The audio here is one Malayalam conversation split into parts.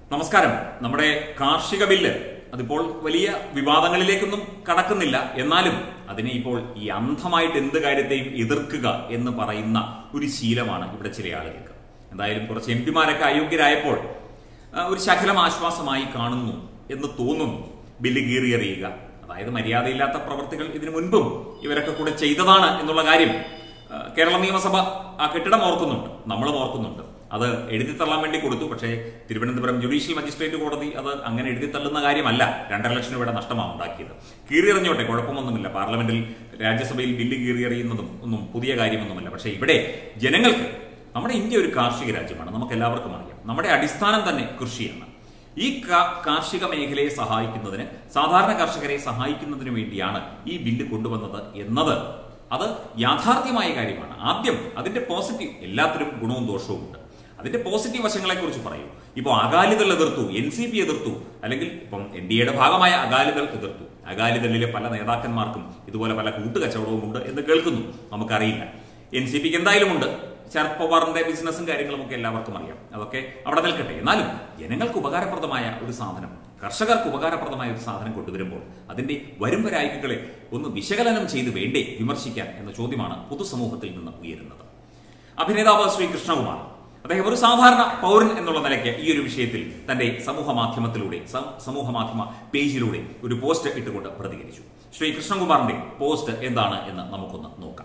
നമസ്കാരം നമ്മുടെ കാർഷിക ബില്ല് അതിപ്പോൾ വലിയ വിവാദങ്ങളിലേക്കൊന്നും കടക്കുന്നില്ല എന്നാലും അതിനെ ഇപ്പോൾ ഈ അന്ധമായിട്ട് എന്ത് കാര്യത്തെയും എതിർക്കുക എന്ന് പറയുന്ന ഒരു ശീലമാണ് ഇവിടെ ചില ആളുകൾക്ക് എന്തായാലും കുറച്ച് എം പിമാരൊക്കെ അയോഗ്യരായപ്പോൾ ആ, ഒരു ശകലം ആശ്വാസമായി കാണുന്നു എന്ന് തോന്നുന്നു ബില്ല് കീറിയെറിയുക അതായത് മര്യാദയില്ലാത്ത പ്രവർത്തികൾ ഇതിനു മുൻപും ഇവരൊക്കെ കൂടെ ചെയ്തതാണ് എന്നുള്ള കാര്യം ആ, കേരള നിയമസഭ ആ കെട്ടിടം ഓർക്കുന്നുണ്ട് നമ്മളും ഓർക്കുന്നുണ്ട് അത് എഴുതി തള്ളാൻ വേണ്ടി കൊടുത്തു പക്ഷേ തിരുവനന്തപുരം ജുഡീഷ്യൽ മജിസ്ട്രേറ്റ് കോടതി അത് അങ്ങനെ എഴുതി തള്ളുന്ന കാര്യമല്ല രണ്ടര ലക്ഷം രൂപയുടെ നഷ്ടമാണ് ഉണ്ടാക്കിയത് കീറിയെറിഞ്ഞോട്ടെ കുഴപ്പമൊന്നുമില്ല പാർലമെന്റിൽ രാജ്യസഭയിൽ ബില്ല് കീറിയെറിയുന്നതും ഒന്നും പുതിയ കാര്യമൊന്നുമല്ല പക്ഷേ ഇവിടെ ജനങ്ങൾക്ക് നമ്മുടെ ഇന്ത്യ ഒരു കാർഷിക രാജ്യമാണ് നമുക്ക് എല്ലാവർക്കും അറിയാം നമ്മുടെ അടിസ്ഥാനം തന്നെ കൃഷിയാണ് ഈ കാ- കാർഷിക മേഖലയെ സഹായിക്കുന്നതിന് സാധാരണ കർഷകരെ സഹായിക്കുന്നതിന് വേണ്ടിയാണ് ഈ ബില്ല് കൊണ്ടുവന്നത് എന്നത് അത് യാഥാർത്ഥ്യമായ കാര്യമാണ് ആദ്യം അതിന്റെ പോസിറ്റീവ് എല്ലാത്തിലും ഗുണവും ദോഷവും ഉണ്ട് അതിന്റെ പോസിറ്റീവ് വശങ്ങളെ കുറിച്ച് പറയൂ ഇപ്പോൾ അകാലിദൾ എതിർത്തു എൻ സി പി എതിർത്തു അല്ലെങ്കിൽ ഇപ്പം എൻ ഡി എയുടെ ഭാഗമായ അകാലിദൾ എതിർത്തു അകാലിദളിലെ പല നേതാക്കന്മാർക്കും ഇതുപോലെ പല കൂട്ടുകച്ചവടവും ഉണ്ട് എന്ന് കേൾക്കുന്നു നമുക്കറിയില്ല എൻ സി പിക്ക് എന്തായാലും ഉണ്ട് ശരത് പവാറിന്റെ ബിസിനസ്സും കാര്യങ്ങളും ഒക്കെ എല്ലാവർക്കും അറിയാം അതൊക്കെ അവിടെ നിൽക്കട്ടെ എന്നാലും ജനങ്ങൾക്ക് ഉപകാരപ്രദമായ ഒരു സാധനം കർഷകർക്ക് ഉപകാരപ്രദമായ ഒരു സാധനം കൊണ്ടുവരുമ്പോൾ അതിന്റെ വരും വരായികളെ ഒന്ന് വിശകലനം ചെയ്ത് വേണ്ടേ വിമർശിക്കാൻ എന്ന ചോദ്യമാണ് പൊതുസമൂഹത്തിൽ നിന്ന് ഉയരുന്നത് അഭിനേതാവ് ശ്രീ കൃഷ്ണകുമാർ അദ്ദേഹം ഒരു സാധാരണ പൗരൻ എന്നുള്ള നിലയ്ക്ക് ഈ ഒരു വിഷയത്തിൽ തന്റെ സമൂഹ മാധ്യമത്തിലൂടെ സ- സമൂഹ മാധ്യമ പേജിലൂടെ ഒരു പോസ്റ്റ് ഇട്ടുകൊണ്ട് പ്രതികരിച്ചു ശ്രീ കൃഷ്ണകുമാറിന്റെ പോസ്റ്റ് എന്താണ് എന്ന് നമുക്കൊന്ന് നോക്കാം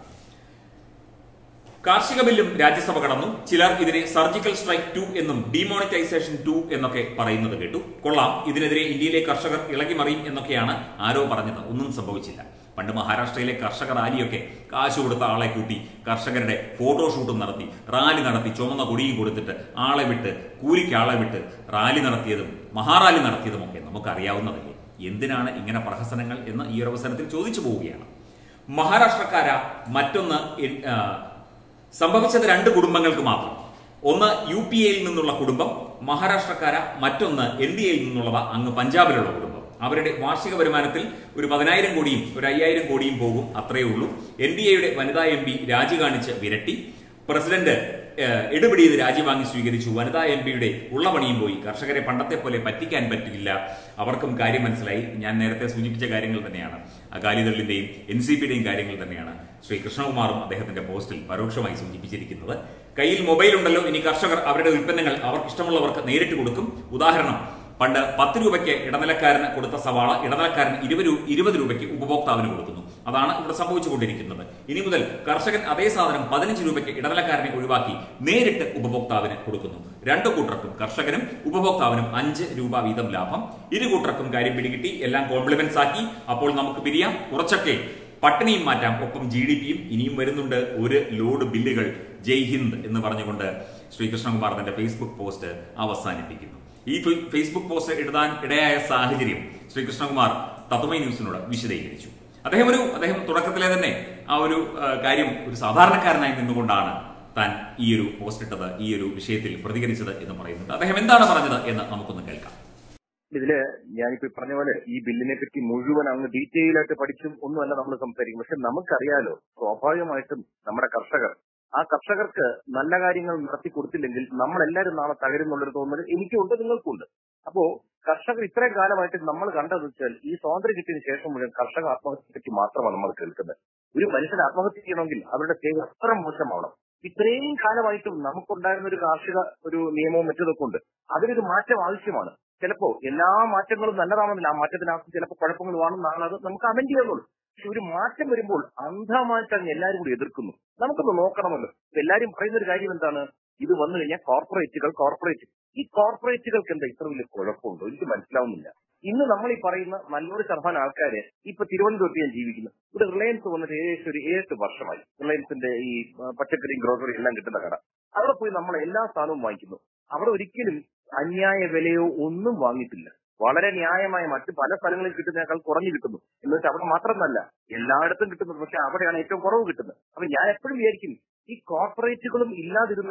കാർഷിക ബില്ലും രാജ്യസഭ കടന്നു ചിലർ ഇതിനെ സർജിക്കൽ സ്ട്രൈക്ക് ടു എന്നും ഡിമോണിറ്റൈസേഷൻ ടു എന്നൊക്കെ പറയുന്നത് കേട്ടു കൊള്ളാം ഇതിനെതിരെ ഇന്ത്യയിലെ കർഷകർ ഇളകി മറിയും എന്നൊക്കെയാണ് ആരോ പറഞ്ഞത് ഒന്നും സംഭവിച്ചില്ല പണ്ട് മഹാരാഷ്ട്രയിലെ കർഷക റാലിയൊക്കെ കാശ് കൊടുത്ത ആളെ കൂട്ടി കർഷകരുടെ ഫോട്ടോഷൂട്ടും നടത്തി റാലി നടത്തി ചുമന്ന കൊടിയും കൊടുത്തിട്ട് ആളെ വിട്ട് കൂലിക്ക് ആളെ വിട്ട് റാലി നടത്തിയതും മഹാറാലി നടത്തിയതുമൊക്കെ നമുക്കറിയാവുന്നതല്ലേ എന്തിനാണ് ഇങ്ങനെ പ്രഹസനങ്ങൾ എന്ന് ഈ ഒരു അവസരത്തിൽ ചോദിച്ചു പോവുകയാണ് മഹാരാഷ്ട്രക്കാര മറ്റൊന്ന് എൻ- ആ, സംഭവിച്ചത് രണ്ട് കുടുംബങ്ങൾക്ക് മാത്രം ഒന്ന് യു പി എയിൽ നിന്നുള്ള കുടുംബം മഹാരാഷ്ട്രക്കാര മറ്റൊന്ന് എൻ ഡി എയിൽ നിന്നുള്ളവ അങ്ങ് പഞ്ചാബിലുള്ള കുടുംബം അവരുടെ വാർഷിക വരുമാനത്തിൽ ഒരു പതിനായിരം കോടിയും ഒരു അയ്യായിരം കോടിയും പോകും അത്രയേ ഉള്ളൂ എൻ ഡി എയുടെ വനിതാ എം പി രാജി കാണിച്ച് വിരട്ടി പ്രസിഡന്റ് ഏഹ്, എടുപിടി ചെയ്ത് രാജി വാങ്ങി സ്വീകരിച്ചു വനിതാ എം പിയുടെ ഉള്ള പണിയും പോയി കർഷകരെ പണ്ടത്തെ പോലെ പറ്റിക്കാൻ പറ്റില്ല അവർക്കും കാര്യം മനസ്സിലായി ഞാൻ നേരത്തെ സൂചിപ്പിച്ച കാര്യങ്ങൾ തന്നെയാണ് അകാലിദളിന്റെയും എൻ സി പിയുടെയും കാര്യങ്ങൾ തന്നെയാണ് ശ്രീ കൃഷ്ണകുമാറും അദ്ദേഹത്തിന്റെ പോസ്റ്റിൽ പരോക്ഷമായി സൂചിപ്പിച്ചിരിക്കുന്നത് കയ്യിൽ മൊബൈൽ ഉണ്ടല്ലോ ഇനി കർഷകർ അവരുടെ ഉൽപ്പന്നങ്ങൾ അവർക്ക് ഇഷ്ടമുള്ളവർക്ക് നേരിട്ട് കൊടുക്കും ഉദാഹരണം പണ്ട് പത്ത് രൂപയ്ക്ക് ഇടനിലക്കാരന് കൊടുത്ത സവാള ഇടനിലക്കാരൻ ഇരുപത് രൂ- ഇരുപത് രൂപയ്ക്ക് ഉപഭോക്താവിന് കൊടുക്കുന്നു അതാണ് ഇവിടെ സംഭവിച്ചുകൊണ്ടിരിക്കുന്നത് ഇനി മുതൽ കർഷകൻ അതേ സാധനം പതിനഞ്ച് രൂപയ്ക്ക് ഇടനിലക്കാരനെ ഒഴിവാക്കി നേരിട്ട് ഉപഭോക്താവിന് കൊടുക്കുന്നു രണ്ടു കൂട്ടർക്കും കർഷകനും ഉപഭോക്താവിനും അഞ്ച് രൂപ വീതം ലാഭം ഇരു കൂട്ടർക്കും കാര്യം പിടികിട്ടി എല്ലാം കോംപ്ലിമെന്റ്സ് ആക്കി അപ്പോൾ നമുക്ക് പിരിയാം കുറച്ചൊക്കെ പട്ടിണിയും മാറ്റാം ഒപ്പം ജി ഡി പിയും ഇനിയും വരുന്നുണ്ട് ഒരു ലോഡ് ബില്ലുകൾ ജയ് ഹിന്ദ് എന്ന് പറഞ്ഞുകൊണ്ട് ശ്രീകൃഷ്ണകുമാർ തന്റെ ഫേസ്ബുക്ക് പോസ്റ്റ് അവസാനിപ്പിക്കുന്നു ഈ ഫെ- ഫേസ്ബുക്ക് പോസ്റ്റ് എഴുതാൻ ഇടയായ സാഹചര്യം ശ്രീകൃഷ്ണകുമാർ തത്വമൈ ന്യൂസിനോട് വിശദീകരിച്ചു അദ്ദേഹം ഒരു അദ്ദേഹം തുടക്കത്തിലെ തന്നെ ആ ഒരു ആ, കാര്യം ഒരു സാധാരണക്കാരനായി നിന്നുകൊണ്ടാണ് താൻ ഈ ഒരു പോസ്റ്റ് ഇട്ടത് ഈ ഒരു വിഷയത്തിൽ പ്രതികരിച്ചത് എന്ന് പറയുന്നുണ്ട് അദ്ദേഹം എന്താണ് പറഞ്ഞത് എന്ന് നമുക്കൊന്ന് കേൾക്കാം ഇതില് ഞാനിപ്പോ ഈ പറഞ്ഞ പോലെ ഈ ബില്ലിനെ പറ്റി മുഴുവൻ അങ്ങ് ഡീറ്റെയിൽ ആയിട്ട് പഠിച്ചും ഒന്നുമല്ല നമ്മൾ സംസാരിക്കും പക്ഷെ നമുക്കറിയാലോ സ്വാഭാവികമായിട്ടും നമ്മുടെ കർഷകർ ആ കർഷകർക്ക് നല്ല കാര്യങ്ങൾ നടത്തി കൊടുത്തില്ലെങ്കിൽ നമ്മളെല്ലാരും നാളെ തകരുന്നുള്ളൊരു തോന്നൽ എനിക്കുണ്ട് നിങ്ങൾക്കുണ്ട് അപ്പോ കർഷകർ ഇത്രയും കാലമായിട്ട് നമ്മൾ കണ്ടതെന്ന് വെച്ചാൽ ഈ സ്വാതന്ത്ര്യം കിട്ടിയതിനു ശേഷം മുഴുവൻ കർഷക ആത്മഹത്യയെ പറ്റി മാത്രമാണ് നമ്മൾ കേൾക്കുന്നത് ഒരു മനുഷ്യൻ ആത്മഹത്യ ചെയ്യണമെങ്കിൽ അവരുടെ ചെയ്ത് അത്ര മോശമാവണം ഇത്രയും കാലമായിട്ടും നമുക്കുണ്ടായിരുന്ന ഒരു കാർഷിക ഒരു നിയമവും മറ്റതൊക്കെ ഉണ്ട് അതിനൊരു മാറ്റം ആവശ്യമാണ് ചിലപ്പോ എല്ലാ മാറ്റങ്ങളും നല്ലതാണെന്നില്ല ആ മാറ്റത്തിനകത്ത് ചിലപ്പോൾ കുഴപ്പങ്ങൾ വേണമെന്നാണ് അത് നമുക്ക് അമെന്റ് ചെയ്യാന്നുള്ളൂ പക്ഷെ ഒരു മാറ്റം വരുമ്പോൾ അന്ധമായിട്ട് അങ്ങ് എല്ലാവരും കൂടി എതിർക്കുന്നു നമുക്കൊന്ന് നോക്കണമല്ലോ ഇപ്പൊ എല്ലാരും പറയുന്ന ഒരു കാര്യം എന്താണ് ഇത് വന്നു കഴിഞ്ഞാൽ കോർപ്പറേറ്റുകൾ കോർപ്പറേറ്റ് ഈ കോർപ്പറേറ്റുകൾക്ക് എന്താ ഇത്ര വലിയ കുഴപ്പമുണ്ടോ എനിക്ക് മനസ്സിലാവുന്നില്ല ഇന്ന് നമ്മൾ ഈ പറയുന്ന നല്ലൊരു ശതമാനം ആൾക്കാര് ഇപ്പൊ തിരുവനന്തപുരത്ത് ഞാൻ ജീവിക്കുന്നു ഇവിടെ റിലയൻസ് വന്നിട്ട് ഏകദേശം ഒരു ഏഴെട്ട് വർഷമായി റിലയൻസിന്റെ ഈ ആ, പച്ചക്കറിയും ഗ്രോസറിയും എല്ലാം കിട്ടുന്ന കട അവിടെ പോയി നമ്മൾ എല്ലാ സാധനവും വാങ്ങിക്കുന്നു അവിടെ ഒരിക്കലും അന്യായ വിലയോ ഒന്നും വാങ്ങിയിട്ടില്ല വളരെ ന്യായമായ മറ്റ് പല സ്ഥലങ്ങളിൽ കിട്ടുന്നതിനേക്കാൾ കുറഞ്ഞു കിട്ടുന്നു എന്ന് വെച്ചാൽ അവിടെ മാത്രമല്ല എല്ലായിടത്തും കിട്ടുന്നത് പക്ഷെ അവിടെയാണ് ഏറ്റവും കുറവ് കിട്ടുന്നത് അപ്പൊ ഞാൻ എപ്പോഴും വിചാരിക്കും ഈ കോർപ്പറേറ്റുകളും ഇല്ലാതിരുന്നാൽ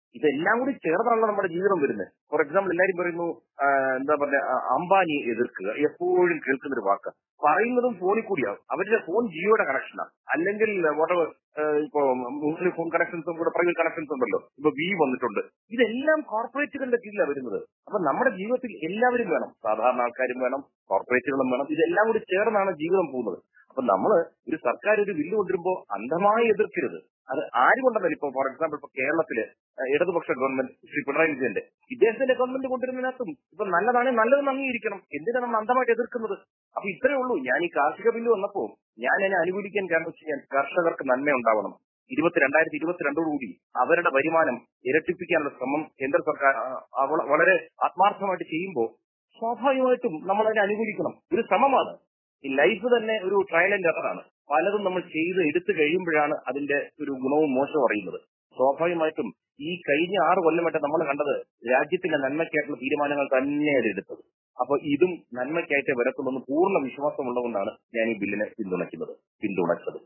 ഇതെല്ലാം കൂടി ചേർന്നാണല്ലോ നമ്മുടെ ജീവിതം വരുന്നത് ഫോർ എക്സാമ്പിൾ എല്ലാരും പറയുന്നു ആ, എന്താ പറയാ ആ, അംബാനിയെ എതിർക്കുക എപ്പോഴും കേൾക്കുന്ന ഒരു വാക്ക് പറയുന്നതും ഫോണിൽ കൂടിയാവും അവരുടെ ഫോൺ ജിയോയുടെ കണക്ഷനാണ് അല്ലെങ്കിൽ whatever, ആ, ഇപ്പോ മൂന്ന് ഫോൺ കണക്ഷൻസും കൂടെ പ്രൈവറ്റ് കണക്ഷൻസ് ഉണ്ടല്ലോ ഇപ്പൊ വി വന്നിട്ടുണ്ട് ഇതെല്ലാം കോർപ്പറേറ്റുകളുടെ കീഴിലാണ് വരുന്നത് അപ്പൊ നമ്മുടെ ജീവിതത്തിൽ എല്ലാവരും വേണം സാധാരണ ആൾക്കാരും വേണം കോർപ്പറേറ്റുകളും വേണം ഇതെല്ലാം കൂടി ചേർന്നാണ് ജീവിതം പോകുന്നത് അപ്പൊ നമ്മള് ഒരു സർക്കാർ ഒരു ബില്ല് കൊണ്ടുവരുമ്പോ അന്ധമായി എതിർക്കരുത് അത് ആര് കൊണ്ടുവന്നാലും ഇപ്പൊ ഫോർ എക്സാമ്പിൾ ഇപ്പൊ കേരളത്തില് ഏഹ് ഇടതുപക്ഷ ഗവൺമെന്റ് ശ്രീ പിണറായി വിജയന്റെ ഇദ്ദേഹത്തിന്റെ ഗവൺമെന്റ് കൊണ്ടുവരുന്നതിനകത്തും ഇപ്പൊ നല്ലതാണെങ്കിൽ നല്ലതെന്ന് അംഗീകരിക്കണം എന്തിനാണ് നമ്മൾ അന്ധമായിട്ട് എതിർക്കുന്നത് അപ്പൊ ഇത്രേ ഉള്ളൂ ഞാൻ ഈ കാർഷിക ബില്ല് വന്നപ്പോ ഞാൻ അതിനെ അനുകൂലിക്കാൻ കാരണം വെച്ച് കഴിഞ്ഞാൽ കർഷകർക്ക് നന്മ ഉണ്ടാവണം ഇരുപത്തി രണ്ടായിരത്തി ഇരുപത്തിരണ്ടോടുകൂടി അവരുടെ വരുമാനം ഇരട്ടിപ്പിക്കാനുള്ള ശ്രമം കേന്ദ്ര സർക്കാർ ആ, അവ- വളരെ ആത്മാർത്ഥമായിട്ട് ചെയ്യുമ്പോൾ സ്വാഭാവികമായിട്ടും നമ്മൾ അതിനെ അനുകൂലിക്കണം ഒരു ശ്രമമാണ് ഈ ലൈഫ് തന്നെ ഒരു ട്രയൽ ആൻഡ് എററാണ് പലതും നമ്മൾ ചെയ്ത് എടുത്തു കഴിയുമ്പോഴാണ് അതിന്റെ ഒരു ഗുണവും മോശവും അറിയുന്നത് സ്വാഭാവികമായിട്ടും ഈ കഴിഞ്ഞ ആറ് കൊല്ലമായിട്ട് നമ്മൾ കണ്ടത് രാജ്യത്തിന്റെ നന്മയ്ക്കായിട്ടുള്ള തീരുമാനങ്ങൾ തന്നെയാണ് എടുത്തത് അപ്പൊ ഇതും നന്മയ്ക്കായിട്ടേ വരത്തുള്ളൂ പൂർണ്ണ വിശ്വാസമുള്ളതുകൊണ്ടാണ് ഞാൻ ഈ ബില്ലിനെ പിന്തുണയ്ക്കുന്നത് പിന്തുണച്ചത്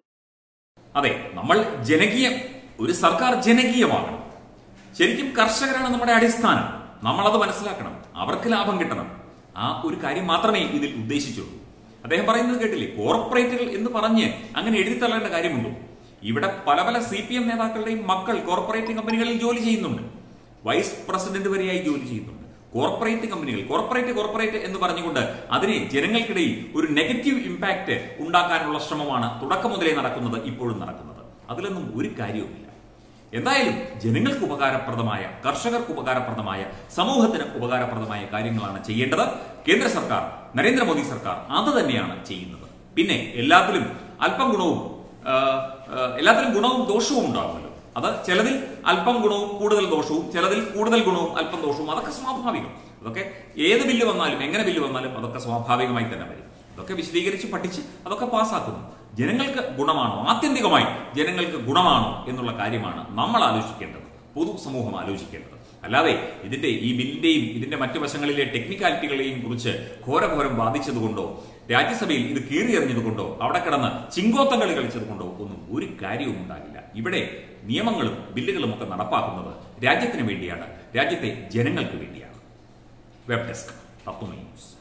അതെ നമ്മൾ ജനകീയ ഒരു സർക്കാർ ജനകീയമാകണം ശരിക്കും കർഷകരാണ് നമ്മുടെ അടിസ്ഥാനം നമ്മളത് മനസ്സിലാക്കണം അവർക്ക് ലാഭം കിട്ടണം ആ ഒരു കാര്യം മാത്രമേ ഇതിൽ ഉദ്ദേശിച്ചുള്ളൂ അദ്ദേഹം പറയുന്നത് കേട്ടില്ലേ കോർപ്പറേറ്റുകൾ എന്ന് പറഞ്ഞ് അങ്ങനെ എഴുതി തള്ളേണ്ട കാര്യമുണ്ടോ ഇവിടെ പല പല സി പി എം നേതാക്കളുടെയും മക്കൾ കോർപ്പറേറ്റ് കമ്പനികളിൽ ജോലി ചെയ്യുന്നുണ്ട് വൈസ് പ്രസിഡന്റ് വരെയായി ജോലി ചെയ്യുന്നുണ്ട് കോർപ്പറേറ്റ് കമ്പനികൾ കോർപ്പറേറ്റ് കോർപ്പറേറ്റ് എന്ന് പറഞ്ഞുകൊണ്ട് അതിനെ ജനങ്ങൾക്കിടയിൽ ഒരു നെഗറ്റീവ് ഇമ്പാക്ട് ഉണ്ടാക്കാനുള്ള ശ്രമമാണ് തുടക്കം മുതലേ നടക്കുന്നത് ഇപ്പോഴും നടക്കുന്നത് അതിലൊന്നും ഒരു കാര്യവുമില്ല എന്തായാലും ജനങ്ങൾക്ക് ഉപകാരപ്രദമായ കർഷകർക്ക് ഉപകാരപ്രദമായ സമൂഹത്തിന് ഉപകാരപ്രദമായ കാര്യങ്ങളാണ് ചെയ്യേണ്ടത് കേന്ദ്ര സർക്കാർ നരേന്ദ്രമോദി സർക്കാർ അത് തന്നെയാണ് ചെയ്യുന്നത് പിന്നെ എല്ലാത്തിലും അല്പം ഗുണവും ആ, ആ, എല്ലാത്തിലും ഗുണവും ദോഷവും ഉണ്ടാകുമല്ലോ അത് ചിലതിൽ അല്പം ഗുണവും കൂടുതൽ ദോഷവും ചിലതിൽ കൂടുതൽ ഗുണവും അല്പം ദോഷവും അതൊക്കെ സ്വാഭാവികം അതൊക്കെ ഏത് ബില്ല് വന്നാലും എങ്ങനെ ബില്ല് വന്നാലും അതൊക്കെ സ്വാഭാവികമായി തന്നെ വരും അതൊക്കെ വിശദീകരിച്ച് പഠിച്ച് അതൊക്കെ പാസ്സാക്കുന്നു ജനങ്ങൾക്ക് ഗുണമാണോ ആത്യന്തികമായി ജനങ്ങൾക്ക് ഗുണമാണോ എന്നുള്ള കാര്യമാണ് നമ്മൾ ആലോചിക്കേണ്ടത് പൊതുസമൂഹം ആലോചിക്കേണ്ടത് അല്ലാതെ ഇതിന്റെ ഈ ബില്ലിന്റെയും ഇതിന്റെ മറ്റു വശങ്ങളിലെ ടെക്നിക്കാലിറ്റികളെയും കുറിച്ച് ഘോരഘോരം ബാധിച്ചതുകൊണ്ടോ രാജ്യസഭയിൽ ഇത് കീറിയെറിഞ്ഞതുകൊണ്ടോ അവിടെ കിടന്ന് ചിങ്കോത്തം കളി കളിച്ചതുകൊണ്ടോ ഒന്നും ഒരു കാര്യവും ഉണ്ടാകില്ല ഇവിടെ നിയമങ്ങളും ബില്ലുകളും ഒക്കെ നടപ്പാക്കുന്നത് രാജ്യത്തിന് വേണ്ടിയാണ് രാജ്യത്തെ ജനങ്ങൾക്ക് വേണ്ടിയാണ് വെബ് ഡെസ്ക് തത്വമേ ന്യൂസ്